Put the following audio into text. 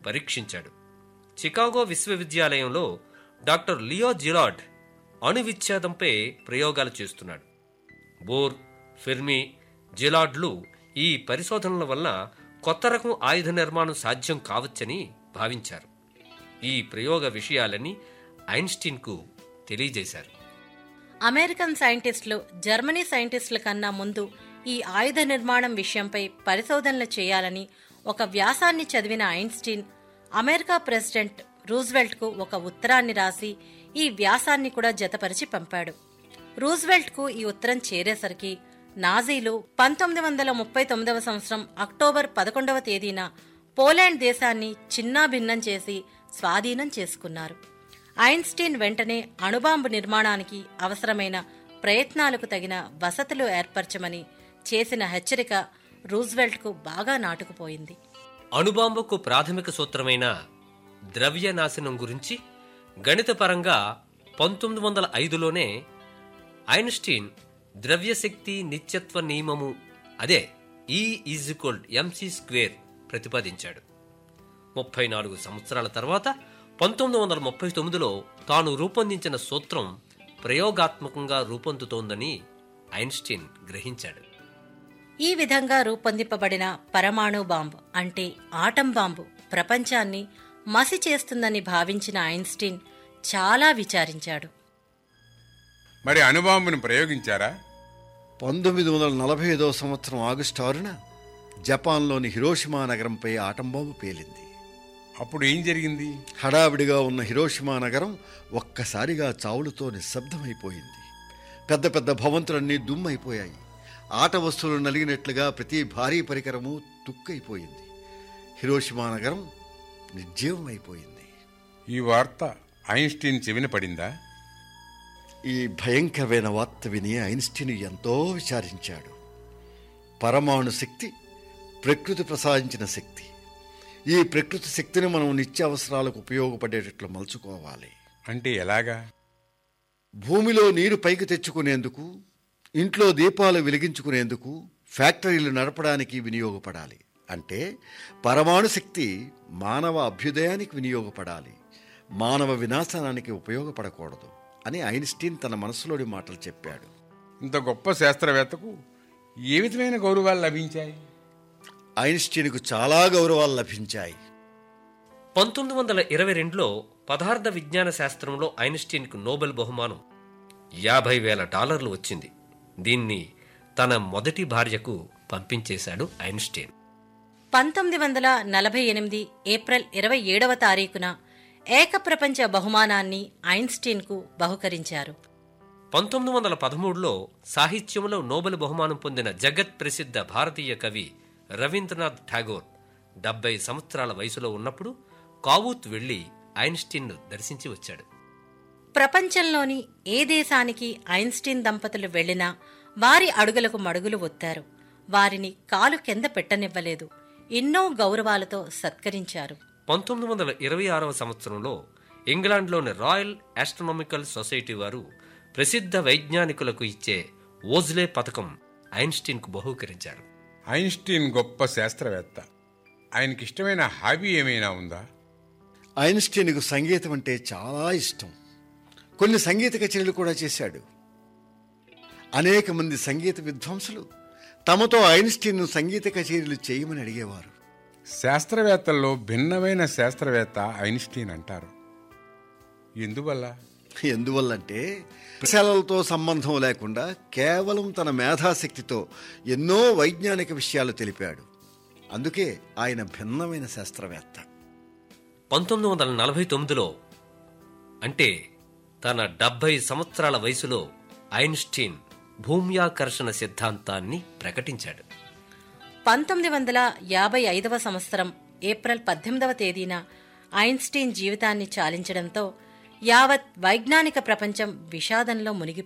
పరీక్షించాడు Chicago విశ్వవిద్యాలయంలో doctor Leo Szilard అణు విచ్ఛేదంపై ప్రయోగాలు చేస్తున్నాడు బోర్ ఫెర్మి జిలాడ్లు ఈ పరిశోధనల వల్ల కొత్త రకం ఆయుధ నిర్మాణం సాధ్యం కావచ్చని భావించారు ఈ ప్రయోగ విషయాలని ఐన్స్టీన్కు తెలియజేశారు అమెరికన్ సైంటిస్టులు జర్మనీ సైంటిస్టుల కన్నా ముందు ఈ ఆయుధ నిర్మాణం విషయంపై పరిశోధనలు చేయాలని ఒక వ్యాసాన్ని చదివిన ఐన్స్టీన్ అమెరికా ప్రెసిడెంట్ రూజ్వెల్ట్కు ఒక ఉత్తరాన్ని రాసి ఈ వ్యాసాన్ని కూడా జతపరిచి పంపాడు రూజ్వెల్ట్కు ఈ ఉత్తరం చేరేసరికి నాజీలు పంతొమ్మిది వందల ముప్పై తొమ్మిదవ సంవత్సరం అక్టోబర్ పదకొండవ తేదీన పోలాండ్ దేశాన్ని చిన్నాభిన్నం చేసి స్వాధీనం చేసుకున్నారు ఐన్స్టీన్ వెంటనే అణుబాంబు నిర్మాణానికి అవసరమైన ప్రయత్నాలకు తగిన వసతులు ఏర్పరచమని చేసిన హెచ్చరిక రూజ్వెల్ట్కు బాగా నాటుకుపోయింది అణుబాంబుకు ప్రాథమిక సూత్రమైన ద్రవ్య నాశనం గురించి గణితపరంగా పంతొమ్మిది వందల ఐదులోనే ఐన్స్టీన్ ద్రవ్యశక్తి నిత్యత్వ నియమము అదే ఈ ఈజ్ ఈక్వల్ ఎంసీ స్క్వేర్ ప్రతిపాదించాడు ముప్పై నాలుగు సంవత్సరాల తర్వాత పంతొమ్మిది వందల ముప్పై తొమ్మిదిలో తాను రూపొందించిన సూత్రం ప్రయోగాత్మకంగా రూపొందుతోందని ఐన్స్టీన్ గ్రహించాడు ఈ విధంగా రూపొందింపబడిన పరమాణు బాంబు అంటే ఆటం బాంబు ప్రపంచాన్ని మసి చేస్తుందని భావించిన ఐన్స్టీన్ చాలా విచారించాడు మరి అణుబాంబును ప్రయోగించారా పంతొమ్మిది వందల నలభై ఐదవ సంవత్సరం ఆగస్టు ఆరున జపాన్లోని హిరోషిమా నగరంపై ఆటం బాంబు పేలింది అప్పుడు ఏం జరిగింది హడావిడిగా ఉన్న హిరోషిమా నగరం ఒక్కసారిగా చావులతో నిశ్శబ్దమైపోయింది పెద్ద పెద్ద భవంతులన్నీ దుమ్మైపోయాయి ఆట వస్తువులు నలిగినట్లుగా ప్రతి భారీ పరికరము తుక్కైపోయింది హిరోషిమా నగరం నిర్జీవమైపోయింది ఈ వార్త ఐన్స్టీన్ చెవిన పడిందా ఈ భయంకరమైన వార్త విని ఐన్స్టీన్ ఎంతో విచారించాడు పరమాణు శక్తి ప్రకృతి ప్రసాదించిన శక్తి ఈ ప్రకృతి శక్తిని మనం నిత్యావసరాలకు ఉపయోగపడేటట్లు మలుచుకోవాలి అంటే ఎలాగా భూమిలో నీరు పైకి తెచ్చుకునేందుకు ఇంట్లో దీపాలు వెలిగించుకునేందుకు ఫ్యాక్టరీలు నడపడానికి వినియోగపడాలి అంటే పరమాణు శక్తి మానవ అభ్యుదయానికి వినియోగపడాలి మానవ వినాశనానికి ఉపయోగపడకూడదు అని ఐన్స్టీన్ తన మనసులోని మాటలు చెప్పాడు ఇంత గొప్ప శాస్త్రవేత్తకు ఏ విధమైన గౌరవాలు లభించాయి ఐన్స్టీన్కు చాలా గౌరవాలు లభించాయి పంతొమ్మిది వందల ఇరవై రెండులో పదార్థ విజ్ఞాన శాస్త్రంలో ఐన్స్టీన్కు నోబెల్ బహుమానం యాభై వేల డాలర్లు వచ్చింది దీన్ని తన మొదటి భార్యకు పంపించేశాడు ఐన్స్టీన్ పంతొమ్మిది వందల నలభై ఎనిమిది ఏప్రిల్ ఇరవై ఏడవ తారీఖున ఏకప్రపంచ బహుమానాన్ని ఐన్స్టీన్కు బహుకరించారు పంతొమ్మిది వందల పదమూడులో సాహిత్యంలో నోబెల్ బహుమానం పొందిన జగత్ ప్రసిద్ధ భారతీయ కవి రవీంద్రనాథ్ ఠాగోర్ డెబ్బై సంవత్సరాల వయసులో ఉన్నప్పుడు కావూత్ వెళ్లి ఐన్స్టీన్ను దర్శించి వచ్చాడు ప్రపంచంలోని ఏ దేశానికి ఐన్స్టీన్ దంపతులు వెళ్లినా వారి అడుగులకు మడుగులు ఒత్తారు వారిని కాలు కింద పెట్టనివ్వలేదు ఎన్నో గౌరవాలతో సత్కరించారు పంతొమ్మిది వందల ఇరవై ఆరవ సంవత్సరంలో ఇంగ్లాండ్లోని రాయల్ ఆస్ట్రనామికల్ సొసైటీ వారు ప్రసిద్ధ వైజ్ఞానికులకు ఇచ్చే ఓజ్లే పథకం ఐన్స్టీన్కు బహూకరించారు ఐన్స్టీన్ గొప్ప శాస్త్రవేత్త ఆయనకి ఇష్టమైన హాబీ ఏమైనా ఉందా ఐన్స్టీన్కు సంగీతం అంటే చాలా ఇష్టం కొన్ని సంగీత కచేరీలు కూడా చేశాడు అనేక మంది సంగీత విద్వాంసులు తమతో ఐన్స్టీన్ను సంగీత కచేరీలు చేయమని అడిగేవారు శాస్త్రవేత్తల్లో భిన్నమైన శాస్త్రవేత్త ఐన్స్టీన్ అంటారు ఎందువల్ల ఎందువల్లంటే ప్రశాలతో సంబంధం లేకుండా కేవలం తన మేధాశక్తితో ఎన్నో వైజ్ఞానిక విషయాలు తెలిపాడు అందుకే ఆయన భిన్నమైన శాస్త్రవేత్త పంతొమ్మిది వందల నలభై తొమ్మిదిలో అంటే తన డెబ్బై సంవత్సరాల వయసులో ఐన్స్టీన్ భూమ్యాకర్షణ సిద్ధాంతాన్ని ప్రకటించాడు పంతొమ్మిది వందల యాభై ఐదవ సంవత్సరం ఏప్రిల్ పద్దెనిమిదవ తేదీన ఐన్స్టీన్ జీవితాన్ని చాలించడంతో యావత్ వైజ్ఞానిక ప్రపంచం విషాదంలో మునిగి